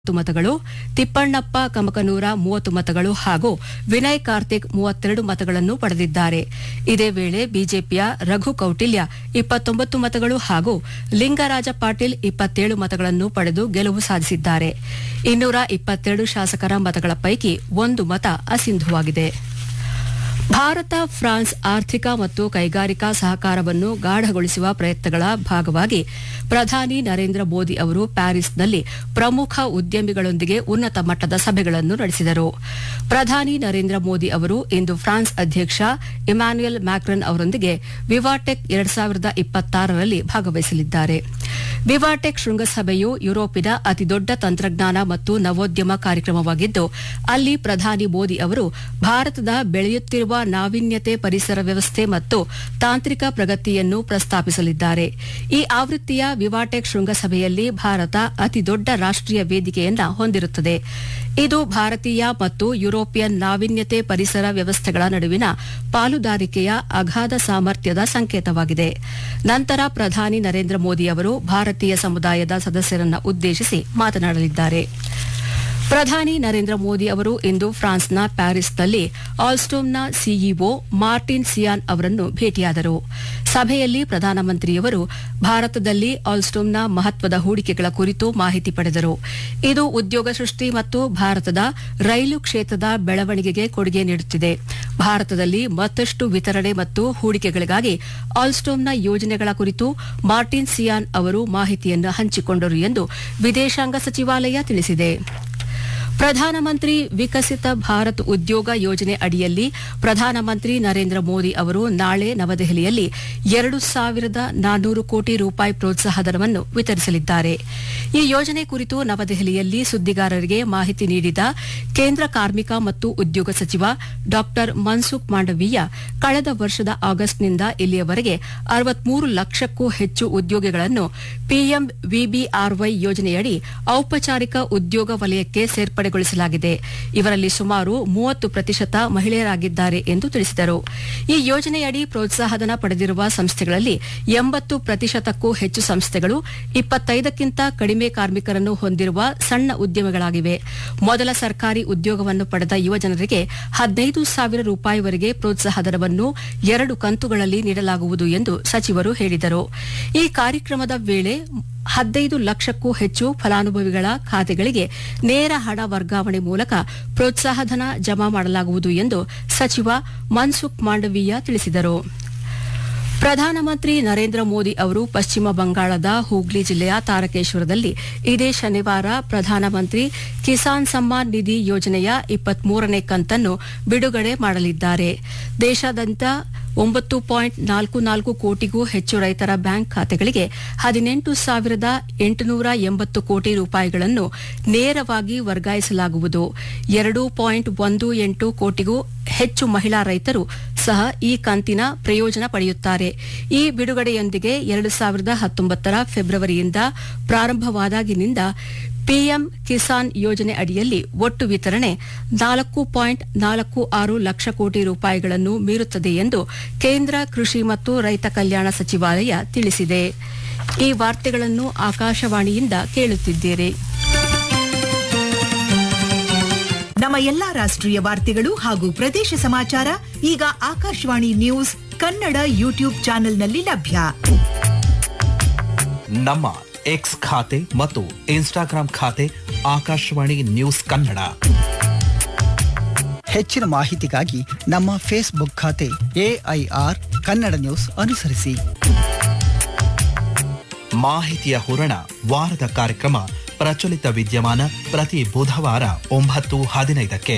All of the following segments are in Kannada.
ಮೂವತ್ತು ಮತಗಳು ತಿಪ್ಪಣ್ಣಪ್ಪ ಕಮಕನೂರ ಮೂವತ್ತು ಮತಗಳು ಹಾಗೂ ವಿನಯ್ ಕಾರ್ತಿಕ್ ಮೂವತ್ತೆರಡು ಮತಗಳನ್ನು ಪಡೆದಿದ್ದಾರೆ ಇದೇ ವೇಳೆ ಬಿಜೆಪಿಯ ರಘು ಕೌಟಿಲ್ಯ ಇಪ್ಪತ್ತೊಂಬತ್ತು ಮತಗಳು ಹಾಗೂ ಲಿಂಗರಾಜ ಪಾಟೀಲ್ ಇಪ್ಪತ್ತೇಳು ಮತಗಳನ್ನು ಪಡೆದು ಗೆಲುವು ಸಾಧಿಸಿದ್ದಾರೆ ಇನ್ನೂರ ಇಪ್ಪತ್ತೆರಡು ಶಾಸಕರ ಮತಗಳ ಪೈಕಿ ಒಂದು ಮತ ಅಸಿಂಧುವಾಗಿದೆ ಭಾರತ ಫ್ರಾನ್ಸ್ ಆರ್ಥಿಕ ಮತ್ತು ಕೈಗಾರಿಕಾ ಸಹಕಾರವನ್ನು ಗಾಢಗೊಳಿಸುವ ಪ್ರಯತ್ನಗಳ ಭಾಗವಾಗಿ ಪ್ರಧಾನಿ ನರೇಂದ್ರ ಮೋದಿ ಅವರು ಪ್ಯಾರಿಸ್ನಲ್ಲಿ ಪ್ರಮುಖ ಉದ್ಯಮಿಗಳೊಂದಿಗೆ ಉನ್ನತ ಮಟ್ಟದ ಸಭೆಗಳನ್ನು ನಡೆಸಿದರು ಪ್ರಧಾನಿ ನರೇಂದ್ರ ಮೋದಿ ಅವರು ಇಂದು ಫ್ರಾನ್ಸ್ ಅಧ್ಯಕ್ಷ ಇಮ್ಯಾನ್ಯುಯಲ್ ಮ್ಯಾಕ್ರನ್ ಅವರೊಂದಿಗೆ ವಿವಾಟೆಕ್ ಎರಡ್ ಸಾವಿರದ ಇಪ್ಪತ್ತಾರರಲ್ಲಿ ಭಾಗವಹಿಸಲಿದ್ದಾರೆ ವಿವಾಟೆಕ್ ಶೃಂಗಸಭೆಯು ಯುರೋಪಿನ ಅತಿದೊಡ್ಡ ತಂತ್ರಜ್ಞಾನ ಮತ್ತು ನವೋದ್ಯಮ ಕಾರ್ಯಕ್ರಮವಾಗಿದ್ದು ಅಲ್ಲಿ ಪ್ರಧಾನಿ ಮೋದಿ ಅವರು ಭಾರತದ ಬೆಳೆಯುತ್ತಿರುವ ನಾವೀನ್ಯತೆ ಪರಿಸರ ವ್ಯವಸ್ಥೆ ಮತ್ತು ತಾಂತ್ರಿಕ ಪ್ರಗತಿಯನ್ನು ಪ್ರಸ್ತಾಪಿಸಲಿದ್ದಾರೆ ಈ ಆವೃತ್ತಿಯ ವಿವಾಟೆಕ್ ಶೃಂಗಸಭೆಯಲ್ಲಿ ಭಾರತ ಅತಿದೊಡ್ಡ ರಾಷ್ಟೀಯ ವೇದಿಕೆಯನ್ನ ಹೊಂದಿರುತ್ತದೆ ಇದು ಭಾರತೀಯ ಮತ್ತು ಯುರೋಪಿಯನ್ ನಾವೀನ್ಯತೆ ಪರಿಸರ ವ್ಯವಸ್ಥೆಗಳ ನಡುವಿನ ಪಾಲುದಾರಿಕೆಯ ಅಗಾಧ ಸಾಮರ್ಥ್ಯದ ಸಂಕೇತವಾಗಿದೆ ನಂತರ ಪ್ರಧಾನಿ ನರೇಂದ್ರ ಮೋದಿ ಅವರು ಭಾರತೀಯ ಸಮುದಾಯದ ಸದಸ್ಯರನ್ನ ಉದ್ದೇಶಿಸಿ ಮಾತನಾಡಲಿದ್ದಾರೆ ಪ್ರಧಾನಿ ನರೇಂದ್ರ ಮೋದಿ ಅವರು ಇಂದು ಫ್ರಾನ್ಸ್ನ ಪ್ಯಾರಿಸ್ನಲ್ಲಿ ಆಲ್ಸ್ಟೋಮ್ನ ಸಿಇಒ ಮಾರ್ಟಿನ್ ಸಿಯಾನ್ ಅವರನ್ನು ಭೇಟಿಯಾದರು ಸಭೆಯಲ್ಲಿ ಪ್ರಧಾನಮಂತ್ರಿಯವರು ಭಾರತದಲ್ಲಿ ಆಲ್ಸ್ಟೋಮ್ನ ಮಹತ್ವದ ಹೂಡಿಕೆಗಳ ಕುರಿತು ಮಾಹಿತಿ ಪಡೆದರು ಇದು ಉದ್ಯೋಗ ಸೃಷ್ಟಿ ಮತ್ತು ಭಾರತದ ರೈಲು ಕ್ಷೇತ್ರದ ಬೆಳವಣಿಗೆಗೆ ಕೊಡುಗೆ ನೀಡುತ್ತಿದೆ ಭಾರತದಲ್ಲಿ ಮತ್ತಷ್ಟು ವಿತರಣೆ ಮತ್ತು ಹೂಡಿಕೆಗಳಿಗಾಗಿ ಆಲ್ಸ್ಟೋಮ್ನ ಯೋಜನೆಗಳ ಕುರಿತು ಮಾರ್ಟಿನ್ ಸಿಯಾನ್ ಅವರು ಮಾಹಿತಿಯನ್ನು ಹಂಚಿಕೊಂಡರು ಎಂದು ವಿದೇಶಾಂಗ ಸಚಿವಾಲಯ ತಿಳಿಸಿದೆ ಪ್ರಧಾನಮಂತ್ರಿ ವಿಕಸಿತ ಭಾರತ್ ಉದ್ಯೋಗ ಯೋಜನೆ ಅಡಿಯಲ್ಲಿ ಪ್ರಧಾನಮಂತ್ರಿ ನರೇಂದ್ರ ಮೋದಿ ಅವರು ನಾಳೆ ನವದೆಹಲಿಯಲ್ಲಿ ಎರಡು ಸಾವಿರದ ನಾನ್ನೂರು ಕೋಟಿ ರೂಪಾಯಿ ಪ್ರೋತ್ಸಾಹಧನವನ್ನು ವಿತರಿಸಲಿದ್ದಾರೆ ಈ ಯೋಜನೆ ಕುರಿತು ನವದೆಹಲಿಯಲ್ಲಿ ಸುದ್ದಿಗಾರರಿಗೆ ಮಾಹಿತಿ ನೀಡಿದ ಕೇಂದ್ರ ಕಾರ್ಮಿಕ ಮತ್ತು ಉದ್ಯೋಗ ಸಚಿವ ಡಾ ಮನ್ಸುಖ್ ಮಾಂಡವೀಯ ಕಳೆದ ವರ್ಷದ ಆಗಸ್ಟ್ನಿಂದ ಇಲ್ಲಿಯವರೆಗೆ ಅರವತ್ಮೂರು ಲಕ್ಷಕ್ಕೂ ಹೆಚ್ಚು ಉದ್ಯೋಗಿಗಳನ್ನು ಪಿಎಂ ವಿಬಿಆರ್ವೈ ಯೋಜನೆಯಡಿ ಔಪಚಾರಿಕ ಉದ್ಯೋಗ ವಲಯಕ್ಕೆ ಸೇರ್ಪಡೆಗೊಳಿಸಲಾಗಿದೆ ಇವರಲ್ಲಿ ಸುಮಾರು ಮೂವತ್ತು ಪ್ರತಿಶತ ಮಹಿಳೆಯರಾಗಿದ್ದಾರೆ ಎಂದು ತಿಳಿಸಿದರು ಈ ಯೋಜನೆಯಡಿ ಪ್ರೋತ್ಸಾಹಧನ ಪಡೆದಿರುವ ಸಂಸ್ಥೆಗಳಲ್ಲಿ ಎಂಬತ್ತು ಪ್ರತಿಶತಕ್ಕೂ ಹೆಚ್ಚು ಸಂಸ್ಥೆಗಳು ಇಪ್ಪತ್ತೈದಕ್ಕಿಂತ ಕಡಿಮೆ ಕಾರ್ಮಿಕರನ್ನು ಹೊಂದಿರುವ ಸಣ್ಣ ಉದ್ಯಮಗಳಾಗಿವೆ ಮೊದಲ ಸರ್ಕಾರಿ ಉದ್ಯೋಗವನ್ನು ಪಡೆದ ಯುವಜನರಿಗೆ ಹದಿನೈದು ಸಾವಿರ ರೂಪಾಯಿವರೆಗೆ ಪ್ರೋತ್ಸಾಹಧನವನ್ನು ಎರಡು ಕಂತುಗಳಲ್ಲಿ ನೀಡಲಾಗುವುದು ಎಂದು ಸಚಿವರು ಹೇಳಿದರು ಈ ಕಾರ್ಯಕ್ರಮದ ವೇಳೆ ಹದಿನೈದು ಲಕ್ಷಕ್ಕೂ ಹೆಚ್ಚು ಫಲಾನುಭವಿಗಳ ಖಾತೆಗಳಿಗೆ ನೇರ ಹಣ ವರ್ಗಾವಣೆ ಮೂಲಕ ಪ್ರೋತ್ಸಾಹಧನ ಜಮಾ ಮಾಡಲಾಗುವುದು ಎಂದು ಸಚಿವ ಮನ್ಸುಖ್ ಮಾಂಡವೀಯ ತಿಳಿಸಿದರು ಪ್ರಧಾನಮಂತ್ರಿ ನರೇಂದ್ರ ಮೋದಿ ಅವರು ಪಶ್ಚಿಮ ಬಂಗಾಳದ ಹೂಗ್ಲಿ ಜಿಲ್ಲೆಯ ತಾರಕೇಶ್ವರದಲ್ಲಿ ಇದೇ ಶನಿವಾರ ಪ್ರಧಾನಮಂತ್ರಿ ಕಿಸಾನ್ ಸಮ್ಮಾನ್ ನಿಧಿ ಯೋಜನೆಯ ಇಪ್ಪತ್ಮೂರನೇ ಕಂತನ್ನು ಬಿಡುಗಡೆ ಮಾಡಲಿದ್ದಾರೆ ದೇಶಾದ್ಯಂತ ಒಂಬತ್ತು ಪಾಯಿಂಟ್ ನಾಲ್ಕು ನಾಲ್ಕು ಕೋಟಿಗೂ ಹೆಚ್ಚು ರೈತರ ಬ್ಯಾಂಕ್ ಖಾತೆಗಳಿಗೆ ಹದಿನೆಂಟು ಸಾವಿರದ ಎಂಟುನೂರ ಎಂಬತ್ತು ಕೋಟಿ ರೂಪಾಯಿಗಳನ್ನು ನೇರವಾಗಿ ವರ್ಗಾಯಿಸಲಾಗುವುದು ಎರಡು ಪಾಯಿಂಟ್ ಒಂದು ಎಂಟು ಕೋಟಿಗೂ ಹೆಚ್ಚು ಮಹಿಳಾ ರೈತರು ಸಹ ಈ ಕಂತಿನ ಪ್ರಯೋಜನ ಪಡೆಯುತ್ತಾರೆ ಈ ಬಿಡುಗಡೆಯೊಂದಿಗೆ ಎರಡು ಸಾವಿರದ ಹತ್ತೊಂಬತ್ತರ ಫೆಬ್ರವರಿಯಿಂದ ಪ್ರಾರಂಭವಾದಾಗಿನಿಂದ ಪಿಎಂ ಕಿಸಾನ್ ಯೋಜನೆ ಅಡಿಯಲ್ಲಿ ಒಟ್ಟು ವಿತರಣೆ ನಾಲ್ಕು ಪಾಯಿಂಟ್ ನಾಲ್ಕು ಆರು ಲಕ್ಷ ಕೋಟಿ ರೂಪಾಯಿಗಳನ್ನು ಮೀರುತ್ತದೆ ಎಂದು ಕೇಂದ್ರ ಕೃಷಿ ಮತ್ತು ರೈತ ಕಲ್ಯಾಣ ಸಚಿವಾಲಯ ತಿಳಿಸಿದೆ ಈ ವಾರ್ತೆಗಳನ್ನು ಆಕಾಶವಾಣಿಯಿಂದ ಕೇಳುತ್ತಿದ್ದೀರಿ ನಮ್ಮ ಎಲ್ಲಾ ರಾಷ್ಟ್ರೀಯ ವಾರ್ತೆಗಳು ಹಾಗೂ ಪ್ರದೇಶ ಸಮಾಚಾರ ಈಗ ಆಕಾಶವಾಣಿ ನ್ಯೂಸ್ ಕನ್ನಡ ಯೂಟ್ಯೂಬ್ ಚಾನೆಲ್ನಲ್ಲಿ ಲಭ್ಯ ನಮ್ಮ ಎಕ್ಸ್ ಖಾತೆ ಮತ್ತು ಇನ್ಸ್ಟಾಗ್ರಾಂ ಖಾತೆ ಆಕಾಶವಾಣಿ ನ್ಯೂಸ್ ಕನ್ನಡ ಹೆಚ್ಚಿನ ಮಾಹಿತಿಗಾಗಿ ನಮ್ಮ ಫೇಸ್ಬುಕ್ ಖಾತೆ ಎಐಆರ್ ಕನ್ನಡ ನ್ಯೂಸ್ ಅನುಸರಿಸಿ ಮಾಹಿತಿಯ ಹೂರಣ ವಾರದ ಕಾರ್ಯಕ್ರಮ ಪ್ರಚಲಿತ ವಿದ್ಯಮಾನ ಪ್ರತಿ ಬುಧವಾರ ಒಂಬತ್ತು ಹದಿನೈದಕ್ಕೆ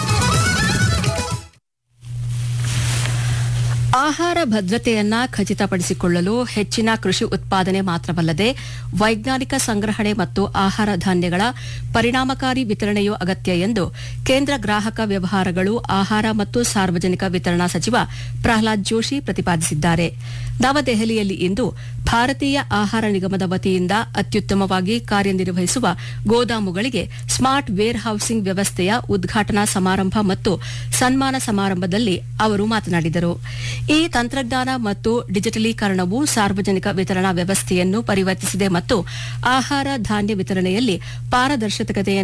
ಆಹಾರ ಭದ್ರತೆಯನ್ನ ಖಚಿತಪಡಿಸಿಕೊಳ್ಳಲು ಹೆಚ್ಚಿನ ಕೃಷಿ ಉತ್ಪಾದನೆ ಮಾತ್ರವಲ್ಲದೆ ವೈಜ್ಞಾನಿಕ ಸಂಗ್ರಹಣೆ ಮತ್ತು ಆಹಾರ ಧಾನ್ಯಗಳ ಪರಿಣಾಮಕಾರಿ ವಿತರಣೆಯೂ ಅಗತ್ಯ ಎಂದು ಕೇಂದ್ರ ಗ್ರಾಹಕ ವ್ಯವಹಾರಗಳು ಆಹಾರ ಮತ್ತು ಸಾರ್ವಜನಿಕ ವಿತರಣಾ ಸಚಿವ ಪ್ರಹ್ಲಾದ್ ಜೋಶಿ ಪ್ರತಿಪಾದಿಸಿದ್ದಾರೆ ನವದೆಹಲಿಯಲ್ಲಿ ಇಂದು ಭಾರತೀಯ ಆಹಾರ ನಿಗಮದ ವತಿಯಿಂದ ಅತ್ಯುತ್ತಮವಾಗಿ ಕಾರ್ಯನಿರ್ವಹಿಸುವ ಗೋದಾಮುಗಳಿಗೆ ಸ್ಮಾರ್ಟ್ ವೇರ್ ಹೌಸಿಂಗ್ ವ್ಯವಸ್ಥೆಯ ಉದ್ಘಾಟನಾ ಸಮಾರಂಭ ಮತ್ತು ಸನ್ಮಾನ ಸಮಾರಂಭದಲ್ಲಿ ಅವರು ಮಾತನಾಡಿದರು ಈ ತಂತ್ರಜ್ಞಾನ ಮತ್ತು ಡಿಜಿಟಲೀಕರಣವು ಸಾರ್ವಜನಿಕ ವಿತರಣಾ ವ್ಯವಸ್ಥೆಯನ್ನು ಪರಿವರ್ತಿಸಿದೆ ಮತ್ತು ಆಹಾರ ಧಾನ್ಯ ವಿತರಣೆಯಲ್ಲಿ ಪಾರದರ್ಶಕತೆಯನ್ನು